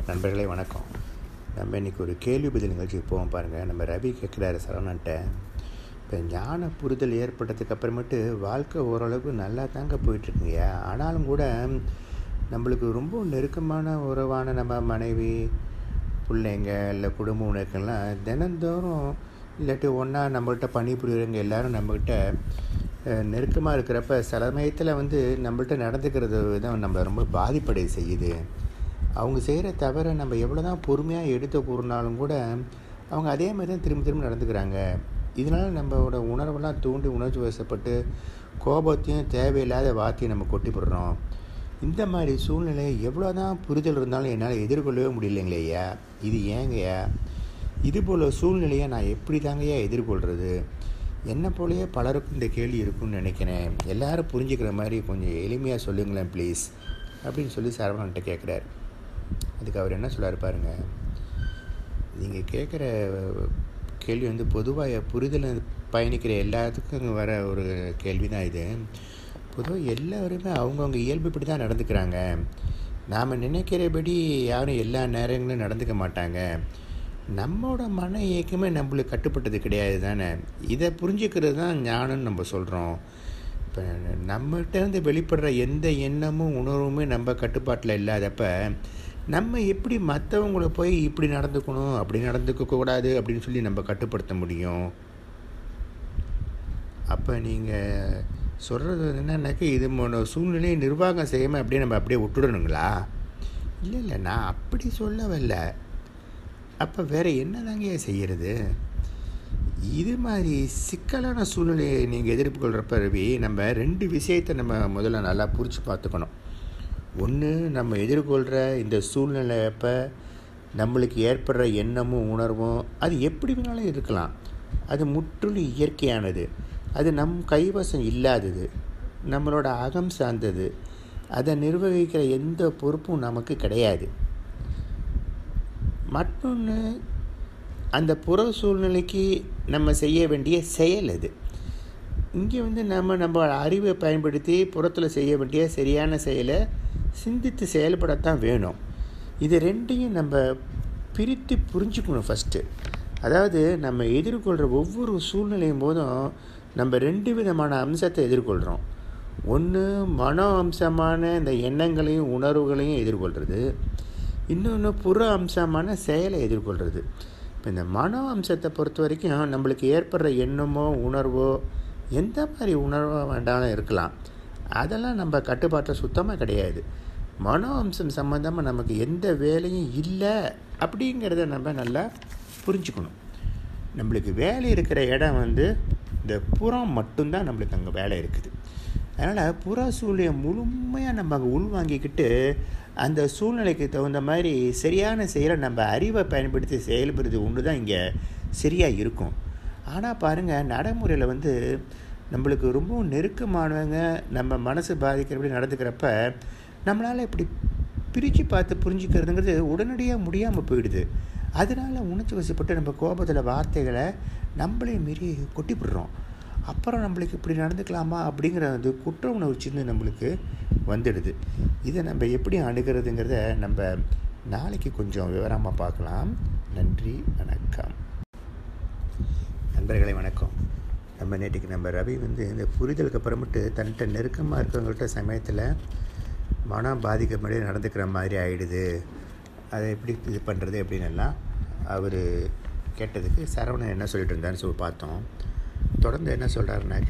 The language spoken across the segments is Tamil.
நண்பர்களே வணக்கம் நம்ம இன்றைக்கி ஒரு கேள்வி பதில் நிகழ்ச்சிக்கு போவோம் பாருங்கள் நம்ம ரவி கேட்குறாரு சரவணன்ட்ட இப்போ ஞான புரிதல் ஏற்பட்டதுக்கு அப்புறமேட்டு வாழ்க்கை ஓரளவுக்கு நல்லா தாங்க போயிட்டுருக்குங்க ஆனாலும் கூட நம்மளுக்கு ரொம்ப நெருக்கமான உறவான நம்ம மனைவி பிள்ளைங்க இல்லை குடும்ப உணர்க்கெல்லாம் தினந்தோறும் இல்லாட்டி ஒன்றா நம்மள்கிட்ட பணிபுரியறவங்க எல்லோரும் நம்மக்கிட்ட நெருக்கமாக இருக்கிறப்ப சில சமயத்தில் வந்து நம்மள்கிட்ட நடந்துக்கிறது தான் நம்மளை ரொம்ப பாதிப்படை செய்யுது அவங்க செய்கிற தவிர நம்ம எவ்வளோ தான் பொறுமையாக எடுத்து கூறினாலும் கூட அவங்க அதே மாதிரி தான் திரும்ப திரும்ப நடந்துக்கிறாங்க இதனால் நம்மளோட உணர்வெல்லாம் தூண்டி உணர்ச்சி வசப்பட்டு கோபத்தையும் தேவையில்லாத வார்த்தையும் நம்ம கொட்டிப்படுறோம் இந்த மாதிரி சூழ்நிலை எவ்வளோ தான் புரிதல் இருந்தாலும் என்னால் எதிர்கொள்ளவே முடியலைங்களேயா இது ஏங்கய்யா இது போல் சூழ்நிலையை நான் எப்படி தாங்கய்யா எதிர்கொள்கிறது என்னை போலயே பலருக்கும் இந்த கேள்வி இருக்குன்னு நினைக்கிறேன் எல்லோரும் புரிஞ்சுக்கிற மாதிரி கொஞ்சம் எளிமையாக சொல்லுங்களேன் ப்ளீஸ் அப்படின்னு சொல்லி சரவணன்ட்ட கேட்குறாரு அதுக்கு அவர் என்ன சொல்லார் பாருங்க நீங்கள் கேட்குற கேள்வி வந்து பொதுவாக புரிதல் பயணிக்கிற எல்லாத்துக்கும் வர ஒரு கேள்வி தான் இது பொதுவாக எல்லோருமே அவங்கவுங்க இயல்பு இப்படி தான் நடந்துக்கிறாங்க நாம் நினைக்கிறபடி யாரும் எல்லா நேரங்களும் நடந்துக்க மாட்டாங்க நம்மளோட மன இயக்கமே நம்மளுக்கு கட்டுப்பட்டது கிடையாது தானே இதை புரிஞ்சுக்கிறது தான் ஞானம்னு நம்ம சொல்கிறோம் இப்போ நம்மகிட்டேருந்து வெளிப்படுற எந்த எண்ணமும் உணர்வுமே நம்ம கட்டுப்பாட்டில் இல்லாதப்ப நம்ம எப்படி மற்றவங்கள போய் இப்படி நடந்துக்கணும் அப்படி நடந்துக்க கூடாது அப்படின்னு சொல்லி நம்ம கட்டுப்படுத்த முடியும் அப்போ நீங்கள் சொல்கிறது என்னன்னாக்கா இது சூழ்நிலையை நிர்வாகம் செய்யாமல் அப்படியே நம்ம அப்படியே விட்டுடணுங்களா இல்லை இல்லை நான் அப்படி சொல்லவில்லை அப்போ வேறு என்ன தாங்க செய்கிறது இது மாதிரி சிக்கலான சூழ்நிலையை நீங்கள் எதிர்கொள்கிறப்ப ரவி நம்ம ரெண்டு விஷயத்தை நம்ம முதல்ல நல்லா புரிச்சு பார்த்துக்கணும் ஒன்று நம்ம எதிர்கொள்கிற இந்த சூழ்நிலை அப்போ நம்மளுக்கு ஏற்படுற எண்ணமும் உணர்வும் அது எப்படி வேணாலும் இருக்கலாம் அது முற்றிலும் இயற்கையானது அது நம் கைவசம் இல்லாதது நம்மளோட அகம் சார்ந்தது அதை நிர்வகிக்கிற எந்த பொறுப்பும் நமக்கு கிடையாது மற்றொன்று அந்த புற சூழ்நிலைக்கு நம்ம செய்ய வேண்டிய செயல் அது இங்கே வந்து நம்ம நம்ம அறிவை பயன்படுத்தி புறத்தில் செய்ய வேண்டிய சரியான செயலை சிந்தித்து செயல்படத்தான் வேணும் இது ரெண்டையும் நம்ம பிரித்து புரிஞ்சுக்கணும் ஃபஸ்ட்டு அதாவது நம்ம எதிர்கொள்கிற ஒவ்வொரு சூழ்நிலையும் போதும் நம்ம ரெண்டு விதமான அம்சத்தை எதிர்கொள்கிறோம் ஒன்று மன அம்சமான இந்த எண்ணங்களையும் உணர்வுகளையும் எதிர்கொள்கிறது இன்னொன்று புற அம்சமான செயலை எதிர்கொள்கிறது இப்போ இந்த மன அம்சத்தை பொறுத்த வரைக்கும் நம்மளுக்கு ஏற்படுற எண்ணமோ உணர்வோ எந்த மாதிரி உணர்வோ வேண்டாலும் இருக்கலாம் அதெல்லாம் நம்ம கட்டுப்பாட்டில் சுத்தமாக கிடையாது மனோ அம்சம் சம்மந்தமாக நமக்கு எந்த வேலையும் இல்லை அப்படிங்கிறத நம்ம நல்லா புரிஞ்சுக்கணும் நம்மளுக்கு வேலை இருக்கிற இடம் வந்து இந்த புறம் மட்டும்தான் நம்மளுக்கு அங்கே வேலை இருக்குது அதனால் புற சூழ்நிலையை முழுமையாக நம்ம அங்கே உள்வாங்கிக்கிட்டு அந்த சூழ்நிலைக்கு தகுந்த மாதிரி சரியான செயலை நம்ம அறிவை பயன்படுத்தி செயல்படுறது ஒன்று தான் இங்கே சரியாக இருக்கும் ஆனால் பாருங்கள் நடைமுறையில் வந்து நம்மளுக்கு ரொம்பவும் நெருக்கமானவங்க நம்ம மனசு பாதிக்கிறபடி நடந்துக்கிறப்ப நம்மளால் இப்படி பிரித்து பார்த்து புரிஞ்சுக்கிறதுங்கிறது உடனடியாக முடியாமல் போயிடுது அதனால் உணர்ச்சி வசப்பட்டு நம்ம கோபத்தில் வார்த்தைகளை நம்மளே மீறி கொட்டிவிடுறோம் அப்புறம் நம்மளுக்கு இப்படி நடந்துக்கலாமா அப்படிங்கிற அந்த குற்ற உணர்ச்சின்னு நம்மளுக்கு வந்துடுது இதை நம்ம எப்படி அணுகிறதுங்கிறத நம்ம நாளைக்கு கொஞ்சம் விவரமாக பார்க்கலாம் நன்றி வணக்கம் நண்பர்களை வணக்கம் நம்ம நேற்றுக்கு நம்ம ரவி வந்து இந்த புரிதலுக்கு அப்புறமேட்டு தன்கிட்ட நெருக்கமாக இருக்கிறவங்கள்ட்ட சமயத்தில் மனம் பாதிக்கப்படி நடந்துக்கிற மாதிரி ஆகிடுது அதை எப்படி இது பண்ணுறது அப்படின்னு எல்லாம் அவர் கேட்டதுக்கு சரவணன் என்ன சொல்லிட்டு இருந்தான்னு சொல்லி பார்த்தோம் தொடர்ந்து என்ன சொல்கிறாருனாக்க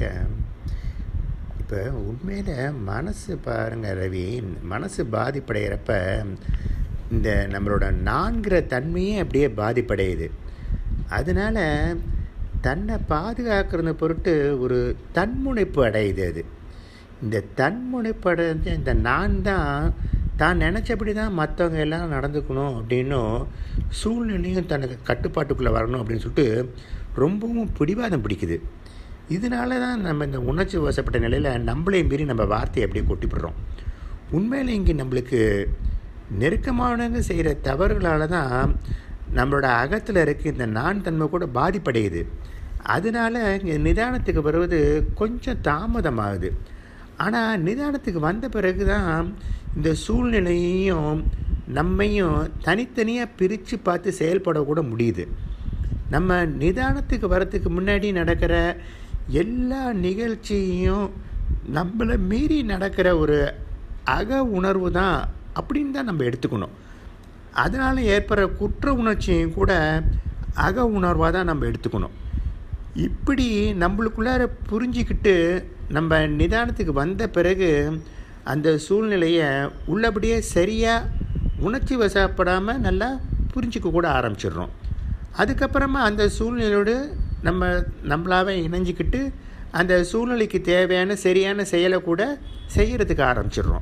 இப்போ உண்மையில் மனசு பாருங்கள் ரவி மனசு பாதிப்படைகிறப்ப இந்த நம்மளோட நான்கிற தன்மையே அப்படியே பாதிப்படையுது அதனால் தன்னை பாதுகாக்கிறது பொருட்டு ஒரு தன்முனைப்பு அடையுது அது இந்த தன்முனைப்பு அடைஞ்ச இந்த நான் தான் தான் நினச்சபடி தான் மற்றவங்க எல்லாம் நடந்துக்கணும் அப்படின்னும் சூழ்நிலையும் தனக்கு கட்டுப்பாட்டுக்குள்ளே வரணும் அப்படின்னு சொல்லிட்டு ரொம்பவும் பிடிவாதம் பிடிக்குது இதனால தான் நம்ம இந்த உணர்ச்சி வசப்பட்ட நிலையில் நம்மளே மீறி நம்ம வார்த்தையை அப்படியே கொட்டிவிடுறோம் உண்மையில் இங்கே நம்மளுக்கு நெருக்கமானவங்க செய்கிற தவறுகளால் தான் நம்மளோட அகத்தில் இருக்க இந்த நான் தன்மை கூட பாதிப்படையுது அதனால் இங்கே நிதானத்துக்கு வருவது கொஞ்சம் தாமதமாகுது ஆனால் நிதானத்துக்கு வந்த பிறகு தான் இந்த சூழ்நிலையையும் நம்மையும் தனித்தனியாக பிரித்து பார்த்து செயல்படக்கூட முடியுது நம்ம நிதானத்துக்கு வரத்துக்கு முன்னாடி நடக்கிற எல்லா நிகழ்ச்சியையும் நம்மளை மீறி நடக்கிற ஒரு அக உணர்வு தான் அப்படின்னு தான் நம்ம எடுத்துக்கணும் அதனால் ஏற்படுற குற்ற உணர்ச்சியையும் கூட அக உணர்வாக தான் நம்ம எடுத்துக்கணும் இப்படி நம்மளுக்குள்ளார புரிஞ்சிக்கிட்டு நம்ம நிதானத்துக்கு வந்த பிறகு அந்த சூழ்நிலையை உள்ளபடியே சரியாக உணர்ச்சி வசப்படாமல் நல்லா புரிஞ்சிக்க கூட ஆரம்பிச்சிடுறோம் அதுக்கப்புறமா அந்த சூழ்நிலையோடு நம்ம நம்மளாவே இணைஞ்சிக்கிட்டு அந்த சூழ்நிலைக்கு தேவையான சரியான செயலை கூட செய்கிறதுக்கு ஆரம்பிச்சிடுறோம்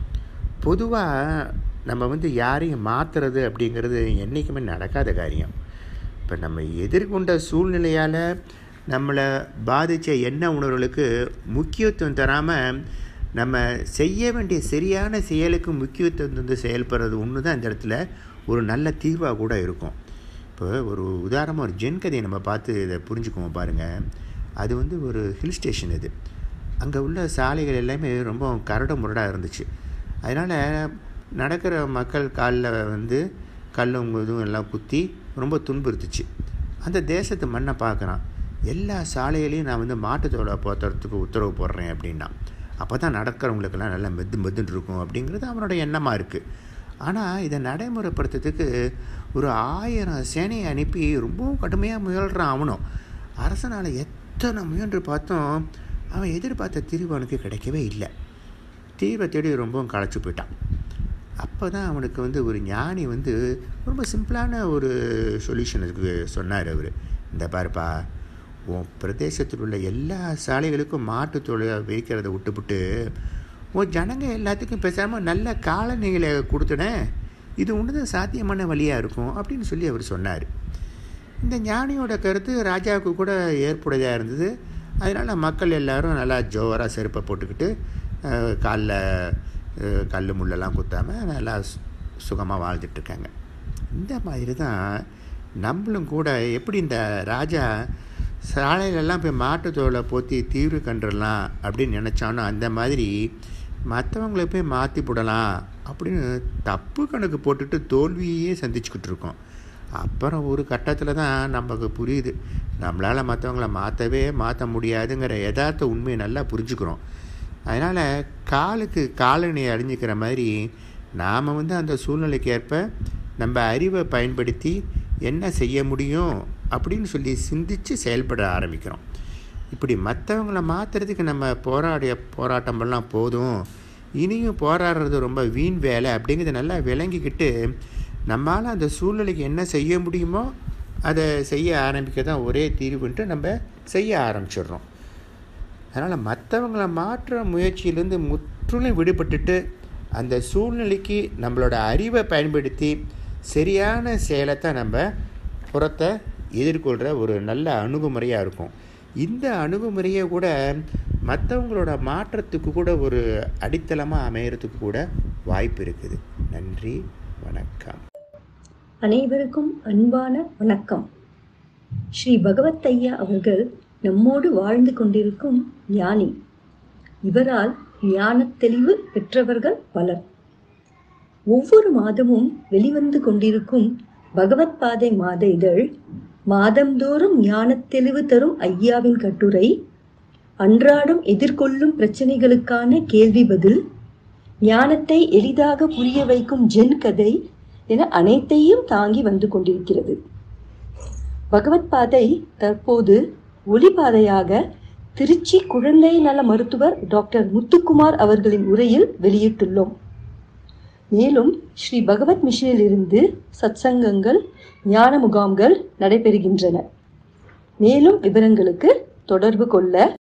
பொதுவாக நம்ம வந்து யாரையும் மாற்றுறது அப்படிங்கிறது என்றைக்குமே நடக்காத காரியம் இப்போ நம்ம எதிர்கொண்ட சூழ்நிலையால் நம்மளை பாதித்த எண்ண உணர்வுகளுக்கு முக்கியத்துவம் தராமல் நம்ம செய்ய வேண்டிய சரியான செயலுக்கு முக்கியத்துவம் தந்து செயல்படுறது ஒன்று தான் இந்த இடத்துல ஒரு நல்ல தீர்வாக கூட இருக்கும் இப்போ ஒரு உதாரணமாக ஒரு ஜென் கதையை நம்ம பார்த்து இதை புரிஞ்சுக்குவோம் பாருங்கள் அது வந்து ஒரு ஹில் ஸ்டேஷன் இது அங்கே உள்ள சாலைகள் எல்லாமே ரொம்ப கரடு முரடாக இருந்துச்சு அதனால் நடக்கிற மக்கள் காலில் வந்து கல்லும் இதுவும் எல்லாம் குத்தி ரொம்ப துன்புறுத்துச்சு அந்த தேசத்து மண்ணை பார்க்குறான் எல்லா சாலைகளையும் நான் வந்து மாட்டுத்தோலை போத்துறதுக்கு உத்தரவு போடுறேன் அப்படின்னா அப்போ தான் நடக்கிறவங்களுக்கெல்லாம் நல்லா மெத்து மெத்துன்னு இருக்கும் அப்படிங்கிறது அவனோட எண்ணமாக இருக்குது ஆனால் இதை நடைமுறைப்படுத்துறதுக்கு ஒரு ஆயிரம் சேனையை அனுப்பி ரொம்பவும் கடுமையாக முயல்கிறான் அவனும் அரசனால் எத்தனை முயன்று பார்த்தோம் அவன் எதிர்பார்த்த தீர்வு அவனுக்கு கிடைக்கவே இல்லை தீர்வை தேடி ரொம்பவும் களைச்சி போயிட்டான் அப்போ தான் அவனுக்கு வந்து ஒரு ஞானி வந்து ரொம்ப சிம்பிளான ஒரு சொல்யூஷனுக்கு சொன்னார் அவர் இந்த பாருப்பா உன் பிரதேசத்தில் உள்ள எல்லா சாலைகளுக்கும் மாட்டு தொழிலை வைக்கிறத விட்டுவிட்டு உன் ஜனங்க எல்லாத்துக்கும் பேசாமல் நல்ல காலநிலை கொடுத்துனேன் இது ஒன்று தான் சாத்தியமான வழியாக இருக்கும் அப்படின்னு சொல்லி அவர் சொன்னார் இந்த ஞானியோட கருத்து ராஜாவுக்கு கூட ஏற்புடையதாக இருந்தது அதனால் மக்கள் எல்லோரும் நல்லா ஜோராக செருப்பை போட்டுக்கிட்டு காலில் கல் முள்ளெல்லாம் குத்தாமல் நல்லா சுகமாக வாழ்ந்துட்டுருக்காங்க இந்த மாதிரி தான் நம்மளும் கூட எப்படி இந்த ராஜா சாலையிலெல்லாம் போய் மாட்டுத்தோலை போற்றி தீர்வு கண்டுடலாம் அப்படின்னு நினச்சானோ அந்த மாதிரி மற்றவங்களை போய் மாற்றி போடலாம் அப்படின்னு தப்பு கணக்கு போட்டுட்டு தோல்வியே சந்திச்சுக்கிட்டு இருக்கோம் அப்புறம் ஒரு கட்டத்தில் தான் நமக்கு புரியுது நம்மளால் மற்றவங்கள மாற்றவே மாற்ற முடியாதுங்கிற யதார்த்த உண்மையை நல்லா புரிஞ்சுக்கிறோம் அதனால் காலுக்கு காலணி அழிஞ்சிக்கிற மாதிரி நாம் வந்து அந்த சூழ்நிலைக்கு ஏற்ப நம்ம அறிவை பயன்படுத்தி என்ன செய்ய முடியும் அப்படின்னு சொல்லி சிந்தித்து செயல்பட ஆரம்பிக்கிறோம் இப்படி மற்றவங்கள மாற்றுறதுக்கு நம்ம போராடிய போராட்டமெல்லாம் போதும் இனியும் போராடுறது ரொம்ப வீண் வேலை அப்படிங்கிறத நல்லா விளங்கிக்கிட்டு நம்மளால் அந்த சூழ்நிலைக்கு என்ன செய்ய முடியுமோ அதை செய்ய ஆரம்பிக்க தான் ஒரே தீர்வுன்ட்டு நம்ம செய்ய ஆரம்பிச்சிடுறோம் அதனால் மற்றவங்கள மாற்ற முயற்சியிலேருந்து முற்றிலும் விடுபட்டுட்டு அந்த சூழ்நிலைக்கு நம்மளோட அறிவை பயன்படுத்தி சரியான செயலை தான் நம்ம புறத்தை எதிர்கொள்கிற ஒரு நல்ல அணுகுமுறையாக இருக்கும் இந்த அணுகுமுறையை கூட மற்றவங்களோட மாற்றத்துக்கு கூட ஒரு அடித்தளமாக அமையறதுக்கு கூட வாய்ப்பு இருக்குது நன்றி வணக்கம் அனைவருக்கும் அன்பான வணக்கம் ஸ்ரீ பகவத் ஐயா அவர்கள் நம்மோடு வாழ்ந்து கொண்டிருக்கும் ஞானி இவரால் ஞானத் தெளிவு பெற்றவர்கள் பலர் ஒவ்வொரு மாதமும் வெளிவந்து கொண்டிருக்கும் பகவத் பாதை மாத இதழ் மாதந்தோறும் ஞானத் தெளிவு தரும் ஐயாவின் கட்டுரை அன்றாடம் எதிர்கொள்ளும் பிரச்சனைகளுக்கான கேள்வி பதில் ஞானத்தை எளிதாக புரிய வைக்கும் ஜென் கதை என அனைத்தையும் தாங்கி வந்து கொண்டிருக்கிறது பகவத் பாதை தற்போது ஒளிபாதையாக திருச்சி குழந்தை நல மருத்துவர் டாக்டர் முத்துக்குமார் அவர்களின் உரையில் வெளியிட்டுள்ளோம் மேலும் ஸ்ரீ பகவத் மிஷனில் இருந்து சத்சங்கங்கள் ஞான முகாம்கள் நடைபெறுகின்றன மேலும் விவரங்களுக்கு தொடர்பு கொள்ள